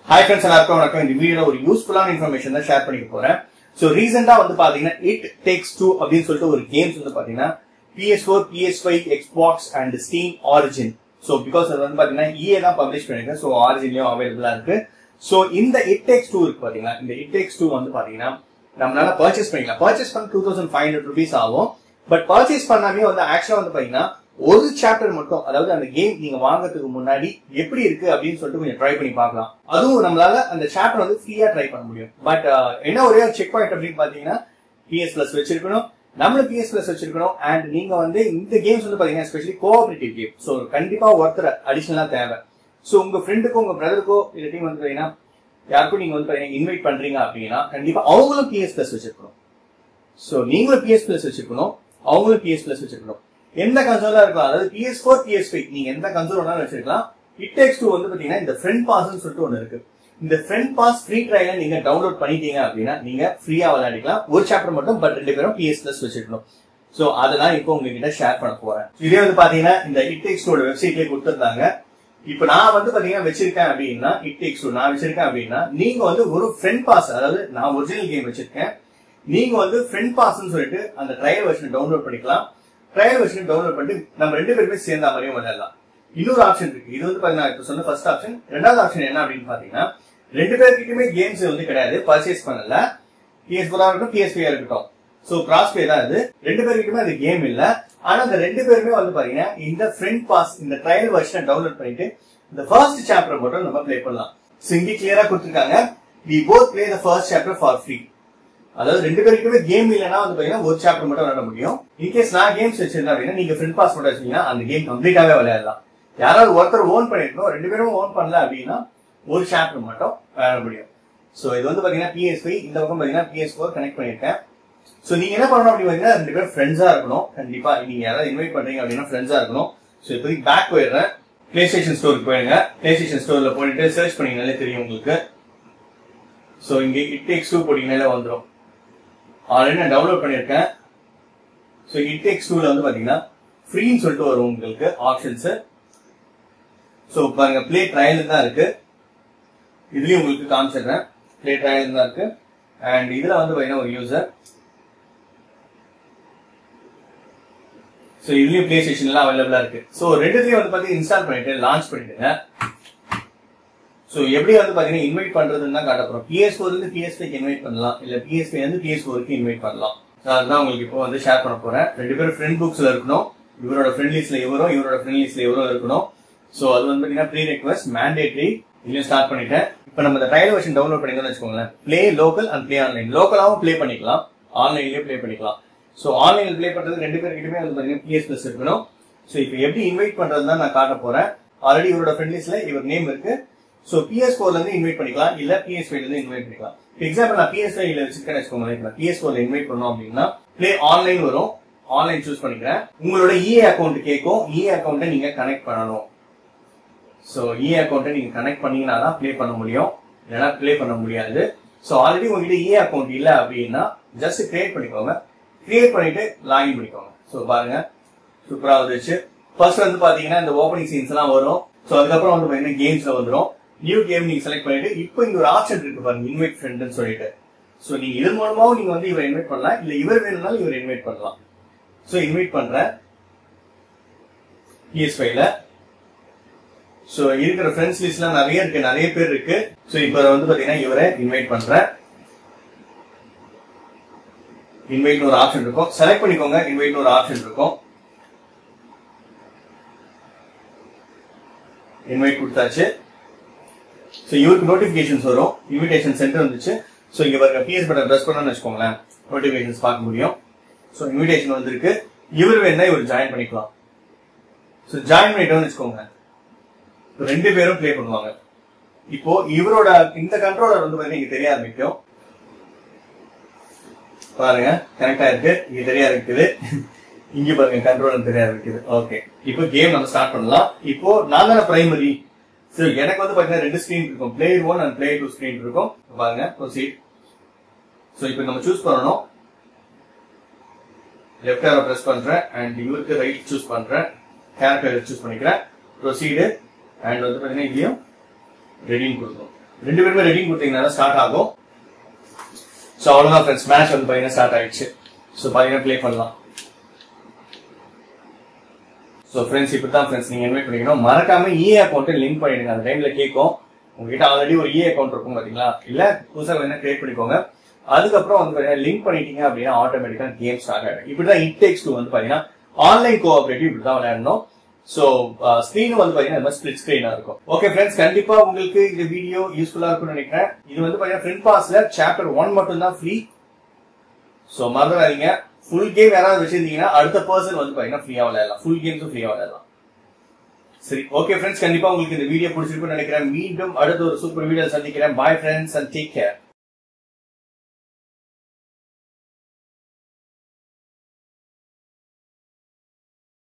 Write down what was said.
hi friends எல்லாருக்கும் வணக்கம் இந்த வீடியோல ஒரு யூஸ்ஃபுல்லான இன்ஃபர்மேஷன் தான் ஷேர் பண்ணிக்க போறேன் ஸோ ரீசெண்டா வந்து பாத்தீங்கன்னா இட் டேக்ஸ் டூ அப்படின்னு சொல்லிட்டு ஒரு கேம்ஸ் வந்து பாத்தீங்கன்னா PS four PS five Xbox and Steam Origin so because அது வந்து பாத்தீங்கன்னா இஏ தான் பப்ளிஷ் பண்ணிருக்கேன் ஸோ ஆரிஜின்லயும் அவைலபிளா இருக்கு ஸோ இந்த இட் டேக்ஸ் டூ இருக்கு பாத்தீங்கன்னா இந்த இட் டேக்ஸ் டூ வந்து பாத்தீங்கன்னா நம்மளால பர்ச்சேஸ் பண்ணிக்கலாம் பர்ச்சேஸ் பண்ண two thousand five hundred rupees ஆகும் பட் பர்ச்சேஸ் பண்ணாமே வந்து ஆக்சுவலா வந்து பாத்தீங்கன்னா ஒரு சாப்டர் மட்டும் அதாவது அந்த கேம் நீங்க வாங்குறதுக்கு முன்னாடி எப்படி இருக்கு அப்படின்னு சொல்லிட்டு கொஞ்சம் ட்ரை பண்ணி பார்க்கலாம் அதுவும் நம்மளால அந்த சாப்டர் வந்து ஃப்ரீயா ட்ரை பண்ண முடியும் பட் என்ன ஒரே செக் பாயிண்ட் அப்படின்னு பாத்தீங்கன்னா பிஎஸ் பிளஸ் வச்சிருக்கணும் நம்மளும் பிஎஸ் பிளஸ் வச்சிருக்கணும் அண்ட் நீங்க வந்து இந்த கேம்ஸ் வந்து பாத்தீங்கன்னா எஸ்பெஷலி கோஆபரேட்டிவ் கேம் ஸோ கண்டிப்பா ஒருத்தர் அடிஷனலா தேவை ஸோ உங்க ஃப்ரெண்டுக்கோ உங்க பிரதருக்கோ இல்லாட்டி வந்து பாத்தீங்கன்னா யாருக்கும் நீங்க வந்து பாத்தீங்கன்னா இன்வைட் பண்றீங்க அப்படின்னா கண்டிப்பா அவங்களும் பிஎஸ் பிளஸ் வச்சிருக்கணும் ஸோ நீங்களும் பிஎஸ் பிளஸ் வச்சிருக்கணும் அவங்களும் பிஎஸ் பிளஸ் வச்சிருக்கணும் எந்த கன்சோலா இருக்கலாம் அதாவது பிஎஸ் ஃபோர் பிஎஸ் ஃபைவ் நீங்க எந்த கன்சோல் வேணாலும் வச்சிருக்கலாம் இட் டேக்ஸ் டூ வந்து பாத்தீங்கன்னா இந்த ஃப்ரெண்ட் பாஸ்னு சொல்லிட்டு ஒன்று இருக்கு இந்த ஃப்ரெண்ட் பாஸ் ஃப்ரீ ட்ரைல நீங்க டவுன்லோட் பண்ணிட்டீங்க அப்படின்னா நீங்க ஃப்ரீயா விளையாடிக்கலாம் ஒரு சாப்டர் மட்டும் பட் ரெண்டு பேரும் பிஎஸ் பிளஸ் வச்சிருக்கணும் சோ அதெல்லாம் இப்போ உங்ககிட்ட ஷேர் பண்ண போறேன் இதே வந்து பாத்தீங்கன்னா இந்த இட் டேக்ஸ் டூட வெப்சைட்லயே கொடுத்துருந்தாங்க இப்ப நான் வந்து பாத்தீங்கன்னா வச்சிருக்கேன் அப்படின்னா இட் டேக்ஸ் டூ நான் வச்சிருக்கேன் அப்படின்னா நீங்க வந்து ஒரு ஃப்ரெண்ட் பாஸ் அதாவது நான் ஒரிஜினல் கேம் வச்சிருக்கேன் நீங்க வந்து ஃப்ரெண்ட் பாஸ்னு சொல்லிட்டு அந்த ட்ரையல் வெர்ஷன் டவுன்லோட் பண்ணிக்கலாம் ட்ரையல் வெர்ஷன் டவுன்லோட் பண்ணிட்டு நம்ம ரெண்டு பேருமே சேர்ந்த மாதிரியும் விளையாடலாம் இன்னொரு ஆப்ஷன் இருக்கு இது வந்து பாத்தீங்கன்னா இப்ப சொன்ன ஃபர்ஸ்ட் ஆப்ஷன் ரெண்டாவது ஆப்ஷன் என்ன அப்படின்னு பாத்தீங்கன்னா ரெண்டு பேர்கிட்டயுமே கேம்ஸ் வந்து கிடையாது பர்ச்சேஸ் பண்ணல பிஎஸ் ஃபோரா இருக்கட்டும் பிஎஸ்பியா இருக்கட்டும் சோ கிராஸ் பே தான் இது ரெண்டு பேருக்கிட்டுமே அது கேம் இல்ல ஆனா அந்த ரெண்டு பேருமே வந்து பாத்தீங்கன்னா இந்த ஃப்ரெண்ட் பாஸ் இந்த ட்ரையல் வெர்ஷனை டவுன்லோட் பண்ணிட்டு இந்த ஃபர்ஸ்ட் சாப்டர் மட்டும் நம்ம ப்ளே பண்ணலாம் சோ இங்க கிளியரா கொடுத்துருக்காங்க we both play the first chapter for free அதாவது ரெண்டு பேருக்குமே கேம் இல்லைன்னா வந்து பாத்தீங்கன்னா ஒரு சாப்டர் மட்டும் விளையாட முடியும் இன்கேஸ் நான் கேம்ஸ் வச்சிருந்தேன் அப்படின்னா நீங்க ஃப்ரெண்ட் பாஸ் மட்டும் வச்சீங்கன்னா அந்த கேம் கம்ப்ளீட்டாவே விளையாடலாம் யாராவது ஒருத்தர் ஓன் பண்ணிருக்கணும் ரெண்டு பேரும் ஓன் பண்ணல அப்படின்னா ஒரு சாப்டர் மட்டும் விளையாட முடியும் சோ இது வந்து பாத்தீங்கன்னா பிஎஸ் ஃபைவ் இந்த பக்கம் பாத்தீங்கன்னா பிஎஸ் ஃபோர் கனெக்ட் பண்ணிருக்கேன் சோ நீங்க என்ன பண்ணணும் அப்படின்னு பாத்தீங்கன்னா ரெண்டு பேரும் ஃப்ரெண்ட்ஸா இருக்கணும் கண்டிப்பா நீங்க யாராவது இன்வைட் பண்றீங்க அப்படின்னா ஃப்ரெண்ட்ஸா இருக்கணும் சோ இப்போதைக்கு பேக் போயிடுறேன் பிளே ஸ்டேஷன் ஸ்டோருக்கு போயிருங்க பிளே ஸ்டேஷன் ஸ்டோர்ல போயிட்டு சர்ச் பண்ணீங்கனாலே தெரியும் உங்களுக்கு சோ இங்க இட் டேக்ஸ் டூ போட்டீங்கனாலே வந்துடும் ஆல்ரெடி நான் டவுன்லோட் பண்ணியிருக்கேன் ஸோ இட் டேக்ஸ் டூல வந்து பாத்தீங்கன்னா ஃப்ரீன்னு சொல்லிட்டு வரும் உங்களுக்கு ஆப்ஷன்ஸ் ஸோ பாருங்க பிளே ட்ரையல் தான் இருக்கு இதுலயும் உங்களுக்கு காமிச்சிடுறேன் பிளே ட்ரையல் தான் இருக்கு அண்ட் இதுல வந்து பாத்தீங்கன்னா ஒரு யூசர் ஸோ இதுலயும் பிளே ஸ்டேஷன்லாம் அவைலபிளா இருக்கு ஸோ ரெண்டுத்தையும் வந்து பாத்தீங்கன்னா இன்ஸ்டால் பண்ணிட்டு லான்ச் பண்ணிடுங்க சோ எப்படி வந்து பாத்தீங்கன்னா இன்வைட் பண்றதுன்னு தான் காட்ட போறோம் பிஎஸ் ஃபோர் இருந்து பிஎஸ் ஃபைவ் இன்வைட் பண்ணலாம் இல்ல பிஎஸ் ஃபைவ் வந்து பிஎஸ் ஃபோருக்கு இன்வைட் பண்ணலாம் So அதுதான் உங்களுக்கு இப்போ வந்து ஷேர் பண்ண போறேன் ரெண்டு பேரும் ஃப்ரெண்ட் புக்ஸ்ல இருக்கணும் இவரோட ஃப்ரெண்ட் லிஸ்ட்ல இவரும் இவரோட ஃப்ரெண்ட் லிஸ்ட்ல இவரும் இருக்கணும் சோ அது வந்து பாத்தீங்கன்னா ப்ரீ ரெக்வஸ்ட் மேண்டேட்ரி இதுலயும் ஸ்டார்ட் பண்ணிட்டேன் இப்போ நம்ம இந்த ட்ரையல் வெர்ஷன் டவுன்லோட் பண்ணிக்கணும்னு வச்சுக்கோங்களேன் play local and play online லோக்கலாவும் ப்ளே பண்ணிக்கலாம் ஆன்லைன்லயே ப்ளே பண்ணிக்கலாம் சோ ஆன்லைன்ல ப்ளே பண்றது ரெண்டு பேருக்கிட்டயுமே வந்து பாத்தீங்கன்னா பிஎஸ் பிளஸ் இருக்கணும் சோ இப்போ எப்படி இன்வைட் பண்றது தான் நான் காட்ட போறேன் ஆல்ரெடி இவரோட ஃப்ரெண்ட் லிஸ்ட்ல இவர் நேம் இருக்கு சோ பிஎஸ் போர்ல இருந்து இன்வைட் பண்ணிக்கலாம் இல்ல பிஎஸ் ஃபைவ்ல இருந்து இன்வைட் பண்ணிக்கலாம் எக்ஸாம்பிள் நான் பிஎஸ் ஃபைவ்ல வச்சிருக்கேன் வச்சுக்கோங்களேன் இப்ப பிஎஸ் போர்ல இன்வைட் பண்ணோம் அப்படின்னா பிளே ஆன்லைன் வரும் ஆன்லைன் சூஸ் பண்ணிக்கிறேன் உங்களோட இஏ அக்கௌண்ட் கேட்கும் இஏ அக்கௌண்ட்டை நீங்க கனெக்ட் பண்ணணும் சோ இஏ அக்கௌண்ட்டை நீங்க கனெக்ட் பண்ணீங்கன்னா தான் ப்ளே பண்ண முடியும் இல்லைன்னா ப்ளே பண்ண முடியாது சோ ஆல்ரெடி உங்ககிட்ட இஏ அக்கௌண்ட் இல்ல அப்படின்னா ஜஸ்ட் கிரியேட் பண்ணிக்கோங்க கிரியேட் பண்ணிட்டு லாகின் பண்ணிக்கோங்க சோ பாருங்க சூப்பரா வந்துச்சு ஃபர்ஸ்ட் வந்து பாத்தீங்கன்னா இந்த ஓப்பனிங் சீன்ஸ் எல்லாம் வரும் சோ அதுக்கப்புறம் வந்து பாத்தீங்கன்னா கேம்ஸ்ல வந்துடும் நியூ கேம் நீங்க செலக்ட் பண்ணிட்டு இப்போ இங்க ஒரு ஆப்ஷன் இருக்கு பாருங்க இன்வைட் ஃப்ரெண்ட்னு சொல்லிட்டு சோ நீங்க இது மூலமாவும் நீங்க வந்து இவர் இன்வைட் பண்ணலாம் இல்ல இவர் வேணும்னாலும் இவர் இன்வைட் பண்ணலாம் சோ இன்வைட் பண்றேன் பிஎஸ் ஃபைவ்ல சோ இருக்கிற ஃப்ரெண்ட்ஸ் லிஸ்ட்ல நிறைய இருக்கு நிறைய பேர் இருக்கு சோ இப்போ வந்து பாத்தீங்கன்னா இவரை இன்வைட் பண்றேன் இன்வைட்னு ஒரு ஆப்ஷன் இருக்கும் செலக்ட் பண்ணிக்கோங்க இன்வைட்னு ஒரு ஆப்ஷன் இருக்கும் இன்வைட் கொடுத்தாச்சு ஸோ இவருக்கு நோட்டிபிகேஷன்ஸ் வரும் இன்விடேஷன் சென்டர் வந்துச்சு ஸோ இங்க பாருங்க பிஎஸ் பட்டன் ப்ரெஸ் பண்ணணும்னு வச்சுக்கோங்களேன் நோட்டிபிகேஷன்ஸ் பார்க்க முடியும் ஸோ இன்விடேஷன் வந்திருக்கு இவர் வேணா இவர் ஜாயின் பண்ணிக்கலாம் ஸோ ஜாயின் பண்ணிட்டோம்னு வச்சுக்கோங்க ரெண்டு பேரும் ப்ளே பண்ணுவாங்க இப்போ இவரோட இந்த கண்ட்ரோலர் வந்து பாத்தீங்கன்னா இங்க தெரிய ஆரம்பிக்கும் பாருங்க கனெக்ட் ஆயிருக்கு இங்க தெரிய ஆரம்பிக்குது இங்க பாருங்க கண்ட்ரோலர் தெரிய ஆரம்பிக்குது ஓகே இப்போ கேம் நம்ம ஸ்டார்ட் பண்ணலாம் இப்போ நான் தானே பிரைமரி சரி எனக்கு வந்து பாத்தீங்கன்னா ரெண்டு ஸ்கிரீன் இருக்கும் player one and player two screen இருக்கும் பாருங்க ப்ரொசீட் சோ இப்போ நம்ம சூஸ் பண்ணணும் லெஃப்ட் ஆரோ பிரஸ் பண்றேன் அண்ட் இவருக்கு ரைட் சூஸ் பண்றேன் கேரக்டர் சூஸ் பண்ணிக்கிறேன் ப்ரொசீடு அண்ட் வந்து பாத்தீங்கன்னா இதையும் ரெடின்னு கொடுக்கணும் ரெண்டு பேருமே ரெடி கொடுத்தீங்கன்னா ஸ்டார்ட் ஆகும் ஸோ அவ்வளோதான் ஃப்ரெண்ட்ஸ் மேட்ச் வந்து பார்த்தீங்கன்னா ஸ்டார்ட் ஆயிடுச்சு ஸோ பார்த்தீங்கன்னா ப்ளே பண்ணலாம் ஸோ ஃப்ரெண்ட்ஸ் இப்படி தான் ஃப்ரெண்ட்ஸ் நீங்கள் இன்வைட் பண்ணிக்கணும் மறக்காம இ அக்கௌண்ட்டை லிங்க் பண்ணிடுங்க அந்த டைம்ல கேட்கும் உங்ககிட்ட ஆல்ரெடி ஒரு இ அக்கௌண்ட் இருக்கும் பாத்தீங்களா இல்ல புதுசா வேணா கிரியேட் பண்ணிக்கோங்க அதுக்கப்புறம் வந்து பாத்தீங்கன்னா லிங்க் பண்ணிட்டீங்க அப்படின்னா ஆட்டோமேட்டிக்கா கேம் ஸ்டார்ட் ஆகிடும் இப்படிதான் இட் டேக்ஸ் டூ வந்து பாத்தீங்கன்னா ஆன்லைன் கோஆபரேட்டிவ் இப்படி தான் விளையாடணும் ஸோ ஸ்க்ரீன் வந்து பாத்தீங்கன்னா இந்த மாதிரி ஸ்பிளிட் ஸ்கிரீனா இருக்கும் ஓகே ஃப்ரெண்ட்ஸ் கண்டிப்பா உங்களுக்கு இந்த வீடியோ யூஸ்ஃபுல்லா இருக்கும்னு நினைக்கிறேன் இது வந்து பாத்தீங்கன்னா ஃப்ரெண்ட் பாஸ்ல சாப்டர் ஒன் மட்டும் தான் ஃப்ரீ ஸோ மறந்துடாதீங்க ஃபுல் கேம் யாராவது வச்சிருந்தீங்கன்னா அடுத்த பர்சன் வந்து பாத்தீங்கன்னா ஃப்ரீயா விளையாடலாம் ஃபுல் கேம்ஸும் ஃப்ரீயா விளையாடலாம் சரி ஓகே ஃப்ரெண்ட்ஸ் கண்டிப்பா உங்களுக்கு இந்த வீடியோ பிடிச்சிருக்கும்னு நினைக்கிறேன் மீண்டும் அடுத்த ஒரு சூப்பர் வீடியோ சந்திக்கிறேன் bye friends and take care